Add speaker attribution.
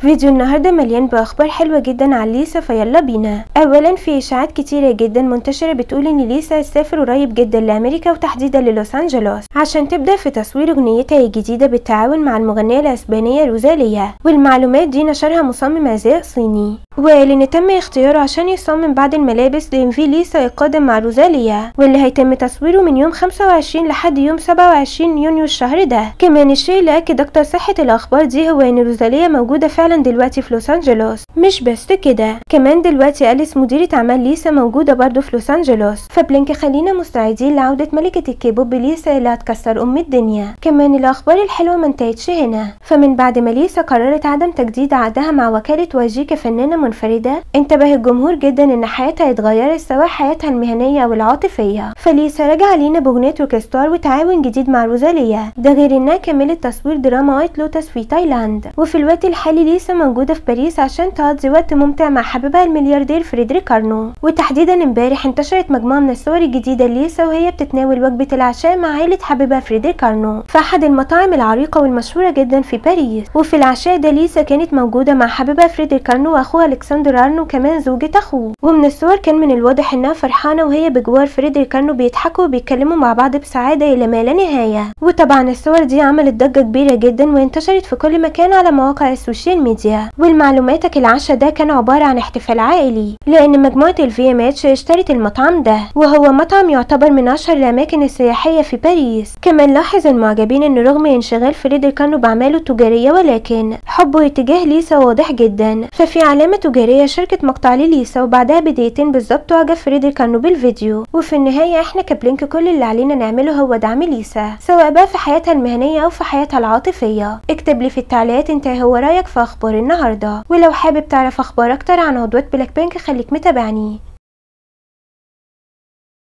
Speaker 1: فيديو النهارده مليان باخبار حلوه جدا عن ليسا فيلا بينا اولا في اشاعات كتيره جدا منتشره بتقول ان ليسا هتسافر قريب جدا لامريكا وتحديدا للوس انجلوس عشان تبدا في تصوير اغنيتها الجديده بالتعاون مع المغنيه الاسبانيه روزاليا والمعلومات دي نشرها مصمم ازياء صيني وقال ان تم اختياره عشان يصمم بعض الملابس لانفي ليسا القادم مع روزاليا واللي هيتم تصويره من يوم 25 لحد يوم 27 يونيو الشهر ده كمان الشيء اللي اكد اكتر صحه الاخبار دي هو ان روزاليا موجوده فعلا دلوقتي في لوس انجلوس مش بس كده كمان دلوقتي أليس مديرة اعمال ليسا موجودة برضه في لوس انجلوس فبلينك خلينا مستعدين لعودة ملكة الكيبوب ليسا اللي هتكسر ام الدنيا كمان الاخبار الحلوة ما انتهتش هنا فمن بعد ما ليسا قررت عدم تجديد عقدها مع وكالة واجي كفنانة منفردة انتبه الجمهور جدا ان حياتها اتغيرت سواء حياتها المهنية او العاطفية فليسا رجع لينا بأغنية روكستار وتعاون جديد مع روزاليا ده غير انها كملت تصوير دراما وايت لوتس في تايلاند وفي الوقت الحالي ليسا موجودة في باريس عشان تقضي وقت ممتع مع حبيبها الملياردير فريدريك أرنو وتحديدا امبارح انتشرت مجموعة من الصور الجديدة ليسا وهي بتتناول وجبة العشاء مع عائلة حبيبها فريدريك أرنو في أحد المطاعم العريقة والمشهورة جدا في باريس وفي العشاء ده ليسا كانت موجودة مع حبيبها فريدريك أرنو وأخوها ألكسندر أرنو كمان زوجة أخوه ومن الصور كان من الواضح إنها فرحانة وهي بجوار فريدريك أرنو بيضحكوا وبيتكلموا مع بعض بسعادة إلى ما لا نهاية وطبعا الصور دي عملت ضجة كبيرة جدا وانتشرت في كل مكان على مواقع السوشيال ميديا والمعلوماتك العشاء ده كان عبارة عن احتفال عائلي لأن مجموعة الفي ام اتش اشترت المطعم ده وهو مطعم يعتبر من أشهر الأماكن السياحية في باريس كمان لاحظ المعجبين إن رغم انشغال فريدريك كانوا بأعماله التجارية ولكن حبه اتجاه ليسا واضح جدا ففي علامة تجارية شركة مقطع لليسا وبعدها بدقيقتين بالظبط اعجب فريدريك كانو بالفيديو وفي النهاية احنا كبلينك كل اللي علينا نعمله هو دعم ليسا سواء بقى في حياتها المهنية أو في حياتها العاطفية اكتب لي في التعليقات انت هو رأيك في أخبار النهاردة ولو حابب تعرف أخبار أكتر عن عضوات بلاك بينك خليك متابعني